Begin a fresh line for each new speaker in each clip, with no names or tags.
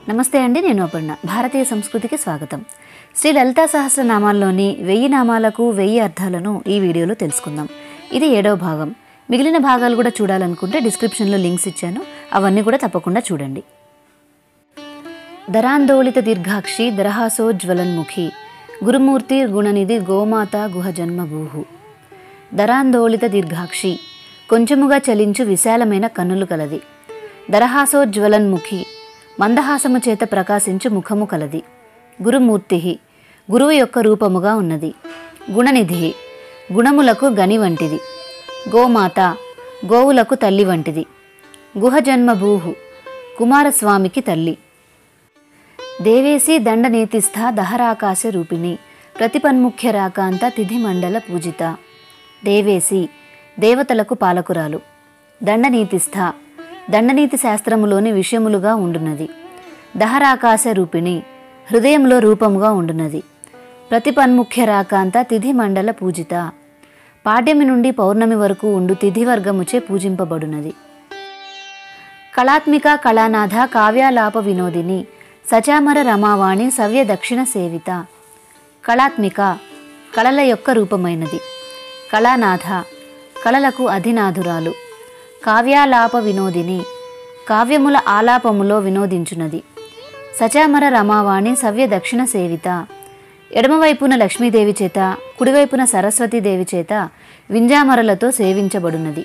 నమస్తే అండి నేను అపర్ణ భారతీయ సంస్కృతికి స్వాగతం శ్రీ లలితా సహస్రనామాల్లోని వెయ్యి నామాలకు వెయ్యి అర్థాలను ఈ వీడియోలో తెలుసుకుందాం ఇది ఏడవ భాగం మిగిలిన భాగాలు కూడా చూడాలనుకుంటే డిస్క్రిప్షన్లో లింక్స్ ఇచ్చాను అవన్నీ కూడా తప్పకుండా చూడండి ధరాందోళిత దీర్ఘాక్షి దరహాసోజ్వలన్ముఖి గురుమూర్తి గుణనిధి గోమాత గుహ జన్మభూహు ధరాందోళిత దీర్ఘాక్షి కొంచెముగా చలించు విశాలమైన కన్నులు కలది దరహాసోజ్వలన్ముఖి మందహాసము చేత ప్రకాశించు ముఖము కలది గురుమూర్తి గురువు యొక్క రూపముగా ఉన్నది గుణనిధి గుణములకు గని వంటిది గోమాత గోవులకు తల్లి వంటిది గుహ జన్మభూహు కుమారస్వామికి తల్లి దేవేసి దండనేతిస్థ దహరాకాశ రూపిణి ప్రతిపన్ముఖ్య రాకాంత తిథి మండల పూజిత దేవేసి దేవతలకు పాలకురాలు దండనీతిస్థ దండనీతి శాస్త్రములోని విషయములుగా ఉండున్నది దహరాకాశ రూపిణి హృదయంలో రూపముగా ఉండున్నది ప్రతిపన్ముఖ్య రాకాంత తిథి మండల పూజిత పాడ్యమి నుండి పౌర్ణమి వరకు ఉండు తిథి వర్గముచే పూజింపబడునది కళాత్మిక కళానాథ కావ్యాలాప వినోదిని సచామర రమావాణి సవ్య దక్షిణ సేవిత కళాత్మిక కళల యొక్క రూపమైనది కళానాథ కళలకు అధినాథురాలు కావ్యాలాప వినోదిని కావ్యముల ఆలాపములో వినోదించునది సచామర రమావాణి సవ్య దక్షిణ సేవిత ఎడమవైపున లక్ష్మీదేవి చేత కుడివైపున సరస్వతీదేవి చేత వింజామరలతో సేవించబడున్నది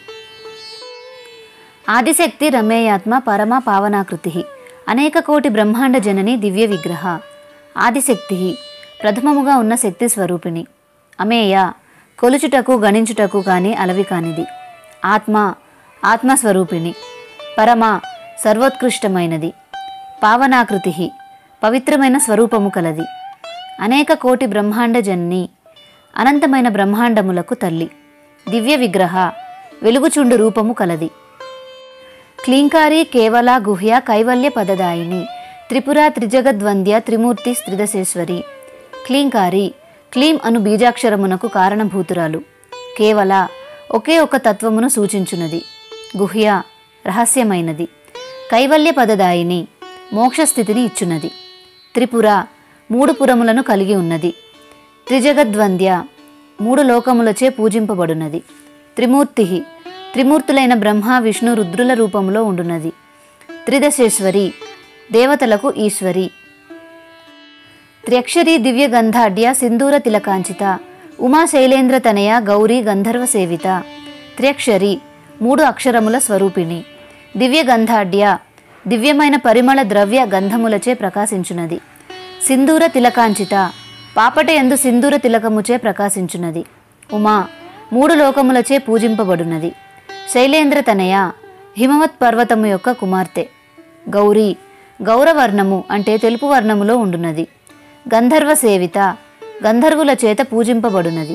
ఆదిశక్తి రమేయాత్మ పరమ పావనాకృతి అనేక కోటి బ్రహ్మాండ జనని దివ్య విగ్రహ ఆదిశక్తి ప్రథమముగా ఉన్న శక్తి స్వరూపిణి అమేయ కొలుచుటకు గణించుటకు కాని అలవి కానిది ఆత్మ ఆత్మస్వరూపిణి పరమ సర్వోత్కృష్టమైనది పావనాకృతి పవిత్రమైన స్వరూపము కలది అనేక కోటి బ్రహ్మాండ జనని అనంతమైన బ్రహ్మాండములకు తల్లి దివ్య విగ్రహ వెలుగుచుండు రూపము కలది క్లీంకారి కేవల గుహ్య కైవల్య పదదాయిని త్రిపుర త్రిజగద్వంద్య త్రిమూర్తి త్రిదశేశ్వరి క్లీంకారి క్లీం అను బీజాక్షరమునకు కారణభూతురాలు కేవల ఒకే ఒక తత్వమును సూచించున్నది గుహ్య రహస్యమైనది కైవల్య పదదాయిని మోక్షస్థితిని ఇచ్చున్నది త్రిపుర మూడు పురములను కలిగి ఉన్నది త్రిజగద్వంద్య మూడు లోకములచే పూజింపబడున్నది త్రిమూర్తి త్రిమూర్తులైన బ్రహ్మ విష్ణు రుద్రుల రూపంలో ఉండున్నది త్రిదశేశ్వరి దేవతలకు ఈశ్వరి త్ర్యక్షరి దివ్య గంధాఢ్య సింధూర తిలకాంచిత ఉమా శైలేంద్ర తనయ గౌరీ గంధర్వ సేవిత త్ర్యక్షరి మూడు అక్షరముల స్వరూపిణి దివ్య గంధాఢ్య దివ్యమైన పరిమళ ద్రవ్య గంధములచే ప్రకాశించున్నది సింధూర తిలకాంచిత పాపట ఎందు సింధూర తిలకముచే ప్రకాశించున్నది ఉమా మూడు లోకములచే పూజింపబడున్నది శైలేంద్ర తనయ హిమవత్ పర్వతము యొక్క కుమార్తె గౌరీ గౌరవర్ణము అంటే తెలుపు వర్ణములో ఉండున్నది గంధర్వ సేవిత గంధర్వుల చేత పూజింపబడునది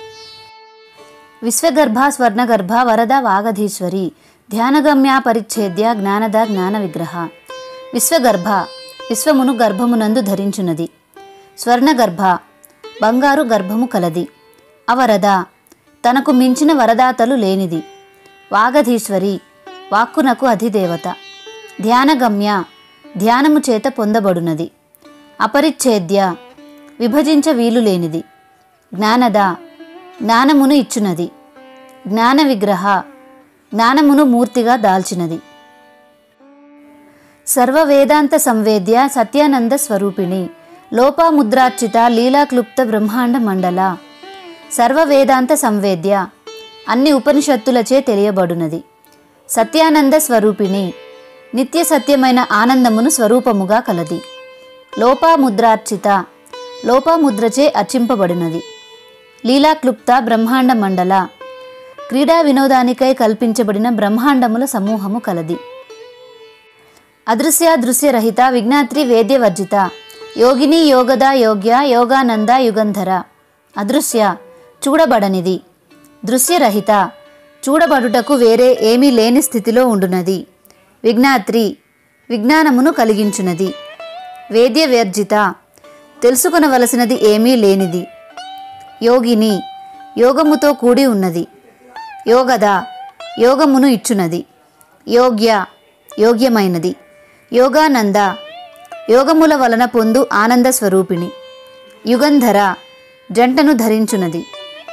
విశ్వగర్భ స్వర్ణగర్భ వరద వాగధీశ్వరి ధ్యానగమ్య పరిచ్ఛేద్య జ్ఞానద జ్ఞాన విగ్రహ విశ్వగర్భ విశ్వమును గర్భమునందు ధరించున్నది స్వర్ణగర్భ బంగారు గర్భము కలది అవరద తనకు మించిన వరదాతలు లేనిది వాగధీశ్వరి వాక్కునకు అధిదేవత ధ్యానగమ్య ధ్యానము చేత పొందబడునది అపరిచ్ఛేద్య విభజించ వీలు లేనిది జ్ఞానద జ్ఞానమును ఇచ్చునది జ్ఞాన విగ్రహ జ్ఞానమును మూర్తిగా దాల్చినది సర్వ వేదాంత సంవేద్య సత్యానంద స్వరూపిణి లోపాముద్రార్చిత లీలాక్లుప్త బ్రహ్మాండ మండల సర్వ వేదాంత సంవేద్య అన్ని ఉపనిషత్తులచే తెలియబడునది సత్యానంద స్వరూపిణి నిత్య సత్యమైన ఆనందమును స్వరూపముగా కలది లోపాముద్రార్చిత లోపాముద్రచే అర్చింపబడినది లీలాక్లుప్త బ్రహ్మాండ మండల క్రీడా వినోదానికై కల్పించబడిన బ్రహ్మాండముల సమూహము కలది అదృశ్య దృశ్యరహిత విజ్ఞాత్రి వేద్యవర్జిత యోగిని యోగద యోగ్య యోగానంద యుగంధర అదృశ్య చూడబడనిది దృశ్యరహిత చూడబడుటకు వేరే ఏమీ లేని స్థితిలో ఉండునది విజ్ఞాత్రి విజ్ఞానమును కలిగించునది వేద్య వ్యర్జిత తెలుసుకొనవలసినది ఏమీ లేనిది యోగిని యోగముతో కూడి ఉన్నది యోగద యోగమును ఇచ్చునది యోగ్య యోగ్యమైనది యోగానంద యోగముల వలన పొందు ఆనంద స్వరూపిణి యుగంధర జంటను ధరించునది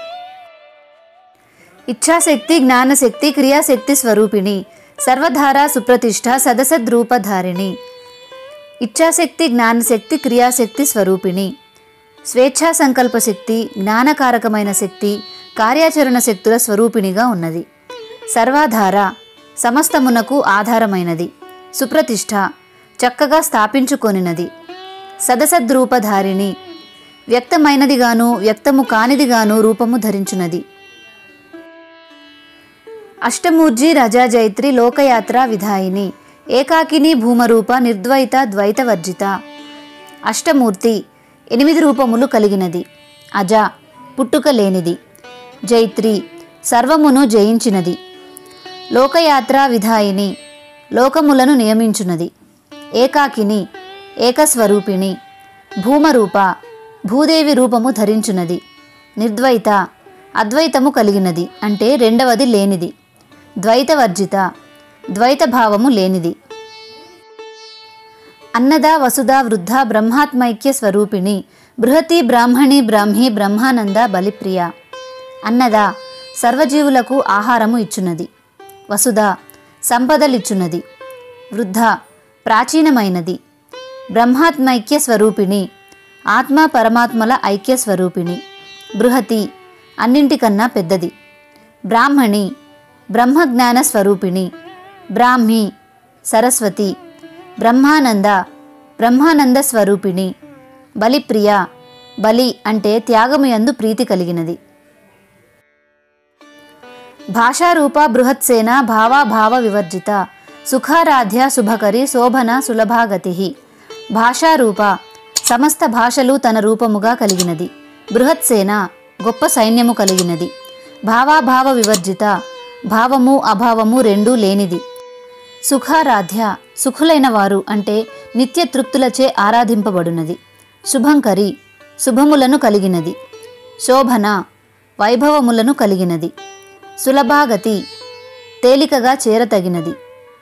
ఇచ్ఛాశక్తి జ్ఞానశక్తి క్రియాశక్తి స్వరూపిణి సర్వధారా సుప్రతిష్ఠ సదసద్రూపధారిణి ఇచ్ఛాశక్తి జ్ఞానశక్తి క్రియాశక్తి స్వరూపిణి స్వేచ్ఛా సంకల్ప శక్తి జ్ఞానకారకమైన శక్తి కార్యాచరణ శక్తుల స్వరూపిణిగా ఉన్నది సర్వాధార సమస్తమునకు ఆధారమైనది సుప్రతిష్ఠ చక్కగా స్థాపించుకొనినది సదసద్రూపధారిణి వ్యక్తమైనదిగాను వ్యక్తము కానిదిగాను రూపము ధరించునది అష్టమూర్జి రజాజైత్రి లోకయాత్ర విధాయిని ఏకాకిని భూమరూప నిర్ద్వైత ద్వైతవర్జిత అష్టమూర్తి ఎనిమిది రూపములు కలిగినది అజ పుట్టుక లేనిది జైత్రి సర్వమును జయించినది లోకయాత్ర విధాయిని లోకములను నియమించునది ఏకాకిని ఏకస్వరూపిణి భూమరూప భూదేవి రూపము ధరించునది నిర్ద్వైత అద్వైతము కలిగినది అంటే రెండవది లేనిది ద్వైతవర్జిత ద్వైత భావము లేనిది అన్నద వసుధ వృద్ధ బ్రహ్మాత్మైక్య స్వరూపిణి బృహతి బ్రాహ్మణి బ్రాహ్మి బ్రహ్మానంద బలిప్రియ అన్నద సర్వజీవులకు ఆహారము ఇచ్చున్నది వసుధ సంపదలిచ్చున్నది వృద్ధ ప్రాచీనమైనది బ్రహ్మాత్మైక్య స్వరూపిణి ఆత్మ పరమాత్మల ఐక్య స్వరూపిణి బృహతి అన్నింటికన్నా పెద్దది బ్రాహ్మణి బ్రహ్మజ్ఞాన స్వరూపిణి బ్రాహ్మి సరస్వతి బ్రహ్మానంద బ్రహ్మానంద స్వరూపిణి బలిప్రియ బలి అంటే త్యాగము యందు ప్రీతి కలిగినది భాషారూప బృహత్సేన భావాభావ వివర్జిత సుఖారాధ్య శుభకరి శోభన సులభాగతి భాషారూప సమస్త భాషలు తన రూపముగా కలిగినది బృహత్సేన గొప్ప సైన్యము కలిగినది భావాభావ వివర్జిత భావము అభావము రెండూ లేనిది సుఖారాధ్య సుఖులైన వారు అంటే నిత్య తృప్తులచే ఆరాధింపబడునది శుభంకరి శుభములను కలిగినది శోభన వైభవములను కలిగినది సులభాగతి తేలికగా చేరతగినది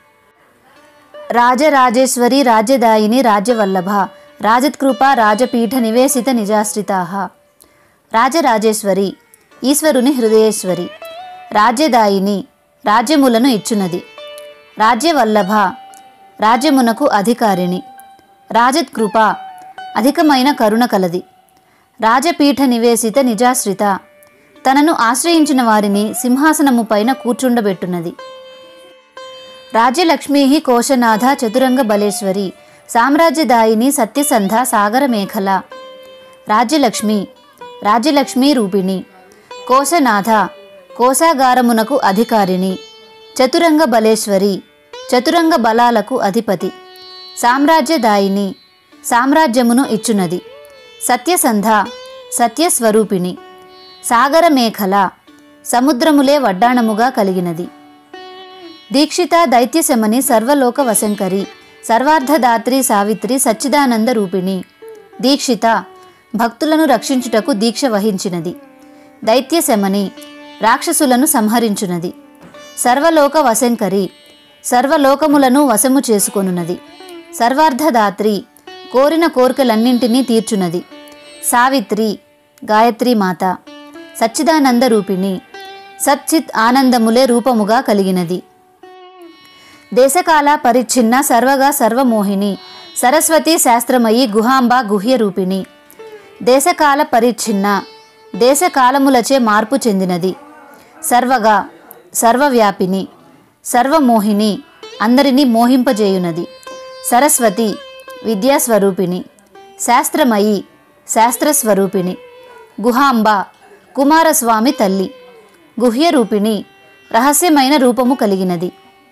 రాజరాజేశ్వరి రాజ్యదాయిని రాజ్యవల్లభ రాజత్కృప రాజపీఠ నివేశిత నిజాశ్రితా రాజరాజేశ్వరి ఈశ్వరుని హృదయేశ్వరి రాజ్యదాయిని రాజ్యములను ఇచ్చునది రాజ్యవల్లభ రాజ్యమునకు అధికారిణి రాజత్కృప అధికమైన కరుణ కలది రాజపీఠ నివేశిత నిజాశ్రిత తనను ఆశ్రయించిన వారిని సింహాసనము పైన కూర్చుండబెట్టున్నది రాజ్యలక్ష్మీ కోశనాథ చతురంగ బలేశ్వరి సామ్రాజ్యదాయిని సత్యసంధ సాగర మేఖల రాజ్యలక్ష్మి రాజ్యలక్ష్మీ రూపిణి కోశనాథ కోశాగారమునకు అధికారిణి చతురంగ బలేశ్వరి చతురంగ బలాలకు అధిపతి సామ్రాజ్యదాయిని సామ్రాజ్యమును ఇచ్చునది సత్యసంధ సత్యస్వరూపిణి సాగర మేఖల సముద్రములే వడ్డాణముగా కలిగినది దీక్షిత దైత్యశమని సర్వలోక వశంకరి సర్వార్థదాత్రి సావిత్రి సచ్చిదానంద రూపిణి దీక్షిత భక్తులను రక్షించుటకు దీక్ష వహించినది దైత్యశమని రాక్షసులను సంహరించునది సర్వలోక వశంకరి సర్వలోకములను వశము చేసుకొనున్నది సర్వార్థదాత్రి కోరిన కోరికలన్నింటినీ తీర్చునది సావిత్రి గాయత్రి మాత సచ్చిదానంద రూపిణి సచ్చిత్ ఆనందములే రూపముగా కలిగినది దేశకాల పరిచ్ఛిన్న సర్వగా సర్వమోహిని సరస్వతి శాస్త్రమయి గుహాంబ గుహ్య రూపిణి దేశకాల పరిచ్ఛిన్న దేశకాలములచే మార్పు చెందినది సర్వగా సర్వవ్యాపిని సర్వమోహిని అందరినీ మోహింపజేయునది సరస్వతి విద్యాస్వరూపిణి శాస్త్రమయి శాస్త్రస్వరూపిణి గుహాంబ కుమారస్వామి తల్లి గుహ్యరూపిణి రహస్యమైన రూపము కలిగినది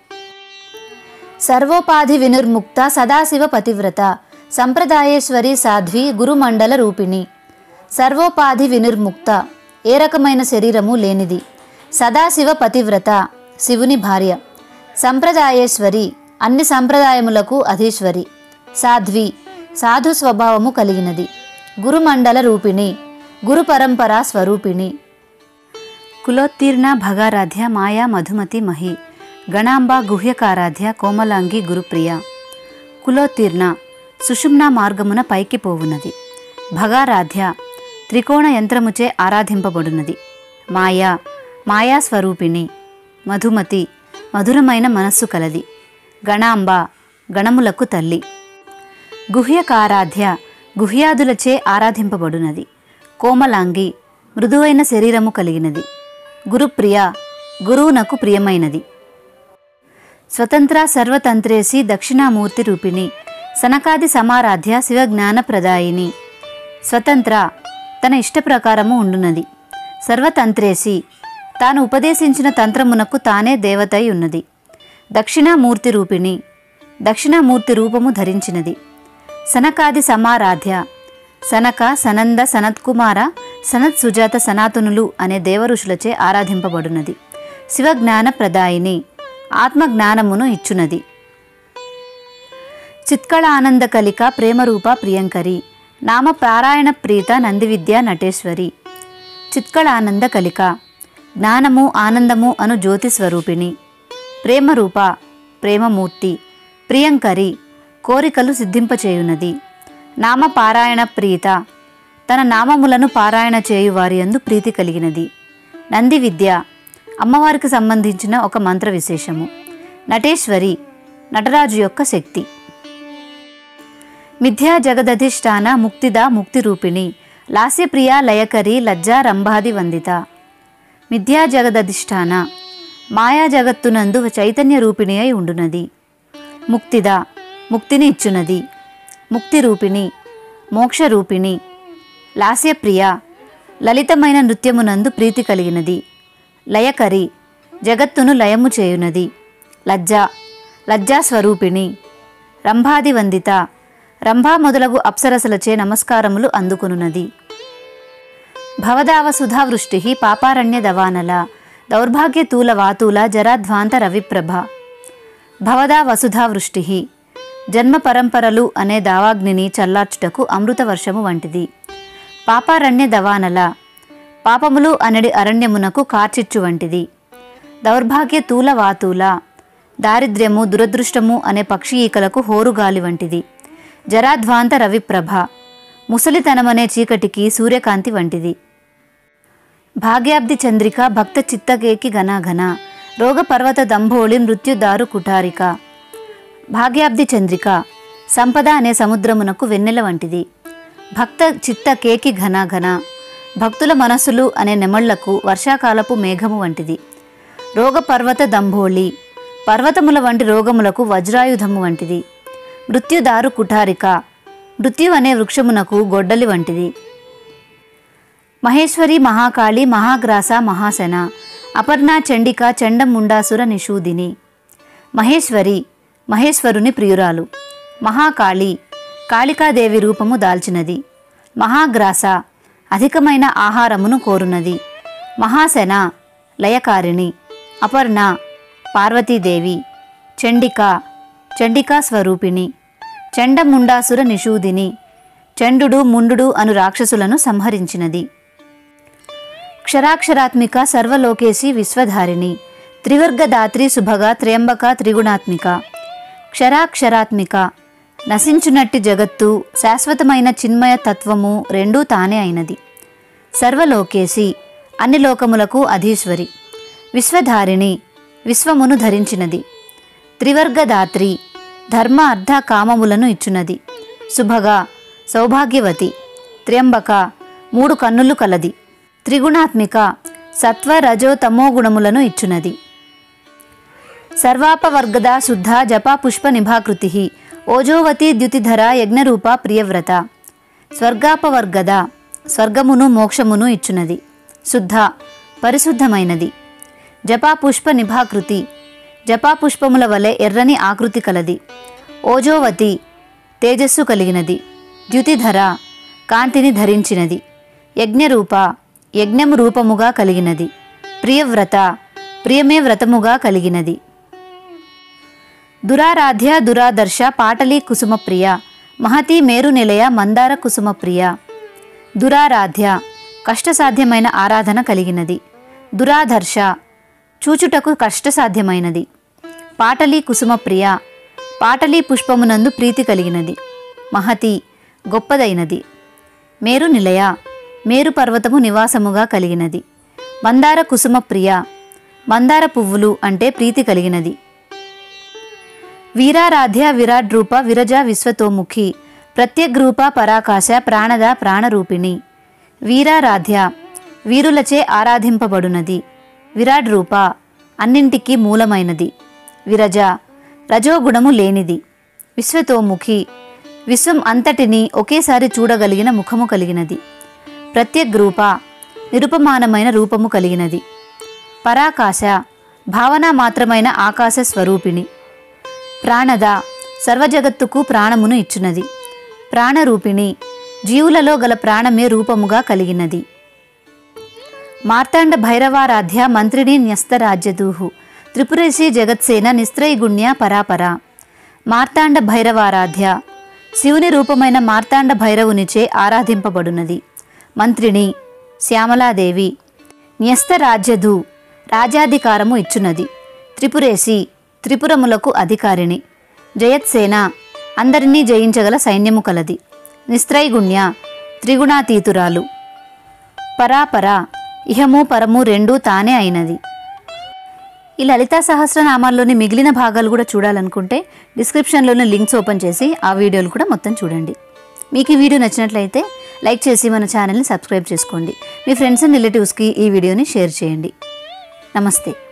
సర్వోపాధి వినుర్ముక్త సదాశివ పతివ్రత సంప్రదాయేశ్వరి సాధ్వి గురుమండల రూపిణి సర్వోపాధి వినుర్ముక్త ఏ రకమైన శరీరము లేనిది సదాశివ పతివ్రత శివుని భార్య సంప్రదాయేశ్వరి అన్ని సంప్రదాయములకు అధీశ్వరి సాధ్వి సాధు స్వభావము కలిగినది గురుమండల రూపిణి గురు పరంపరా స్వరూపిణి కులోత్తీర్ణ భగారాధ్య మాయా మధుమతి మహి గణాంబ గుహ్యకారాధ్య కోమలాంగి గురుప్రియ కులోత్తీర్ణ సుషుమ్నా మార్గమున పైకి పోవున్నది భగారాధ్య త్రికోణ యంత్రముచే ఆరాధింపబడున్నది మాయా మాయా స్వరూపిణి మధుమతి మధురమైన మనస్సు కలది గణాంబ గణములకు తల్లి గుహ్యకారాధ్య గుహ్యాదులచే ఆరాధింపబడునది కోమలాంగి మృదువైన శరీరము కలిగినది గురుప్రియ గురువునకు ప్రియమైనది స్వతంత్ర సర్వతంత్రేసి దక్షిణామూర్తి రూపిణి సనకాది సమారాధ్య శివజ్ఞానప్రదాయిని స్వతంత్ర తన ఇష్టప్రకారము ఉండునది సర్వతంత్రేసి తాను ఉపదేశించిన తంత్రమునకు తానే దేవతై ఉన్నది దక్షిణామూర్తి రూపిణి దక్షిణామూర్తి రూపము ధరించినది సనకాది సమారాధ్య సనక సనంద సనత్కుమార సనత్ సుజాత సనాతనులు అనే దేవఋషులచే ఆరాధింపబడునది శివజ్ఞాన ప్రదాయిని ఆత్మజ్ఞానమును ఇచ్చునది చిత్కళ ఆనంద కలిక ప్రేమరూప ప్రియంకరి నామ పారాయణ ప్రీత నందివిద్య నటేశ్వరి చిత్కళ ఆనంద కలిక జ్ఞానము ఆనందము అను జ్యోతి స్వరూపిణి ప్రేమరూప ప్రేమమూర్తి ప్రియంకరి కోరికలు సిద్ధింపచేయునది నామ పారాయణ ప్రీత తన నామములను పారాయణ చేయు వారి యందు ప్రీతి కలిగినది నంది విద్య అమ్మవారికి సంబంధించిన ఒక మంత్ర విశేషము నటేశ్వరి నటరాజు యొక్క శక్తి మిథ్యా జగదధిష్టాన ముక్తిద ముక్తిరూపిణి లాస్యప్రియ లయకరి లజ్జా రంభాది వందిత మిథ్యా జగదధిష్టాన మాయా జగత్తునందు చైతన్య రూపిణి అయి ఉండునది ముక్తిద ముక్తిని ఇచ్చునది ముక్తి రూపిణి మోక్షరూపిణి లాస్యప్రియ లలితమైన నృత్యమునందు ప్రీతి కలిగినది లయకరి జగత్తును లయము చేయునది లజ్జ లజ్జా స్వరూపిణి రంభాది వందిత రంభా మొదలగు అప్సరసలచే నమస్కారములు అందుకొనున్నది భవదావ సుధావృష్టి పాపారణ్య దవానల దౌర్భాగ్య తూల వాతూల జరాధ్వాంత రవిప్రభ భవదా వసుధావృష్టి జన్మ పరంపరలు అనే దావాగ్నిని చల్లార్చుటకు అమృత వర్షము వంటిది పాపారణ్య దవానల పాపములు అనడి అరణ్యమునకు కార్చిచ్చు వంటిది దౌర్భాగ్య తూల వాతూల దారిద్ర్యము దురదృష్టము అనే పక్షి ఈకలకు హోరుగాలి వంటిది జరాధ్వాంత రవిప్రభ ముసలితనమనే చీకటికి సూర్యకాంతి వంటిది భాగ్యాబ్ది చంద్రిక భక్త చిత్తకేకి ఘనాఘన రోగ పర్వత దంభోళి మృత్యుదారు కుఠారిక భాగ్యాబ్ది చంద్రిక సంపద అనే సముద్రమునకు వెన్నెల వంటిది భక్త చిత్త కేకి ఘనాఘన భక్తుల మనస్సులు అనే నెమళ్లకు వర్షాకాలపు మేఘము వంటిది రోగ పర్వత దంభోళి పర్వతముల వంటి రోగములకు వజ్రాయుధము వంటిది మృత్యుదారు కుఠారిక మృత్యు అనే వృక్షమునకు గొడ్డలి వంటిది మహేశ్వరి మహాకాళి మహాగ్రాస మహాసన అపర్ణ చండిక చండముండాసుర నిషూదిని మహేశ్వరి మహేశ్వరుని ప్రియురాలు మహాకాళి కాళికాదేవి రూపము దాల్చినది మహాగ్రాస అధికమైన ఆహారమును కోరునది మహాసన లయకారిణి అపర్ణ పార్వతీదేవి చండిక చండికా స్వరూపిణి చండముండాసుర నిషూదిని చండు ముండు అను రాక్షసులను సంహరించినది క్షరాక్షరాత్మిక సర్వలోకేశి విశ్వధారిణి త్రివర్గదాత్రి శుభగ త్ర్యంబక త్రిగుణాత్మిక క్షరాక్షరాత్మిక నశించునట్టి జగత్తు శాశ్వతమైన చిన్మయ తత్వము రెండూ తానే అయినది సర్వలోకేశి అన్ని లోకములకు అధీశ్వరి విశ్వధారిణి విశ్వమును ధరించినది త్రివర్గదాత్రి ధర్మ అర్ధ కామములను ఇచ్చునది శుభగా సౌభాగ్యవతి త్ర్యంబక మూడు కన్నులు కలది త్రిగుణాత్మిక సత్వ రజో తమో గుణములను ఇచ్చునది సర్వాపవర్గద శుద్ధ జపా పుష్ప నిభాకృతి ఓజోవతి ద్యుతిధర యజ్ఞరూప ప్రియవ్రత స్వర్గాపవర్గద స్వర్గమును మోక్షమును ఇచ్చునది శుద్ధ పరిశుద్ధమైనది జపా పుష్ప నిభాకృతి జపా పుష్పముల వలె ఎర్రని ఆకృతి కలది ఓజోవతి తేజస్సు కలిగినది ద్యుతిధర కాంతిని ధరించినది యజ్ఞరూప యజ్ఞము రూపముగా కలిగినది ప్రియవ్రత ప్రియమే వ్రతముగా కలిగినది దురారాధ్య దురాదర్శ పాటలీ కుసుమప్రియ మహతి మేరు నిలయ మందార కుసుమప్రియ దురారాధ్య కష్టసాధ్యమైన ఆరాధన కలిగినది దురాదర్శ చూచుటకు కష్టసాధ్యమైనది పాటలీ కుసుమప్రియ పాటలీ పుష్పమునందు ప్రీతి కలిగినది మహతి గొప్పదైనది మేరు నిలయ మేరు పర్వతము నివాసముగా కలిగినది మందార కుసుమ ప్రియ మందార పువ్వులు అంటే ప్రీతి కలిగినది వీరారాధ్య విరాట్ రూప విరజ విశ్వతోముఖి ప్రత్యగ్రూప పరాకాశ ప్రాణద ప్రాణరూపిణి వీరారాధ్య వీరులచే ఆరాధింపబడునది విరాట్ రూప అన్నింటికీ మూలమైనది విరజ రజోగుణము లేనిది విశ్వతోముఖి విశ్వం అంతటిని ఒకేసారి చూడగలిగిన ముఖము కలిగినది ప్రత్యగ్రూప నిరుపమానమైన రూపము కలిగినది పరాకాశ భావన మాత్రమైన ఆకాశ స్వరూపిణి ప్రాణద సర్వజగత్తుకు ప్రాణమును ఇచ్చునది ప్రాణరూపిణి జీవులలో గల ప్రాణమే రూపముగా కలిగినది మార్తాండ భైరవారాధ్య మంత్రిణి న్యస్తరాజ్యదూహు త్రిపురేశి జగత్సేన నిస్త్రైగుణ్య పరాపర మార్తాండ భైరవారాధ్య శివుని రూపమైన మార్తాండ భైరవునిచే ఆరాధింపబడునది మంత్రిణి శ్యామలాదేవి న్యస్త రాజ్యధు రాజ్యాధికారము ఇచ్చునది త్రిపురేసి త్రిపురములకు అధికారిణి జయత్సేన అందరినీ జయించగల సైన్యము కలది నిస్త్రైగుణ్య త్రిగుణాతీతురాలు పరాపర ఇహము పరము రెండూ తానే అయినది ఈ లలితా సహస్రనామాల్లోని మిగిలిన భాగాలు కూడా చూడాలనుకుంటే డిస్క్రిప్షన్లోని లింక్స్ ఓపెన్ చేసి ఆ వీడియోలు కూడా మొత్తం చూడండి మీకు ఈ వీడియో నచ్చినట్లయితే లైక్ చేసి మన ఛానల్ని సబ్స్క్రైబ్ చేసుకోండి మీ ఫ్రెండ్స్ అండ్ రిలేటివ్స్కి ఈ వీడియోని షేర్ చేయండి నమస్తే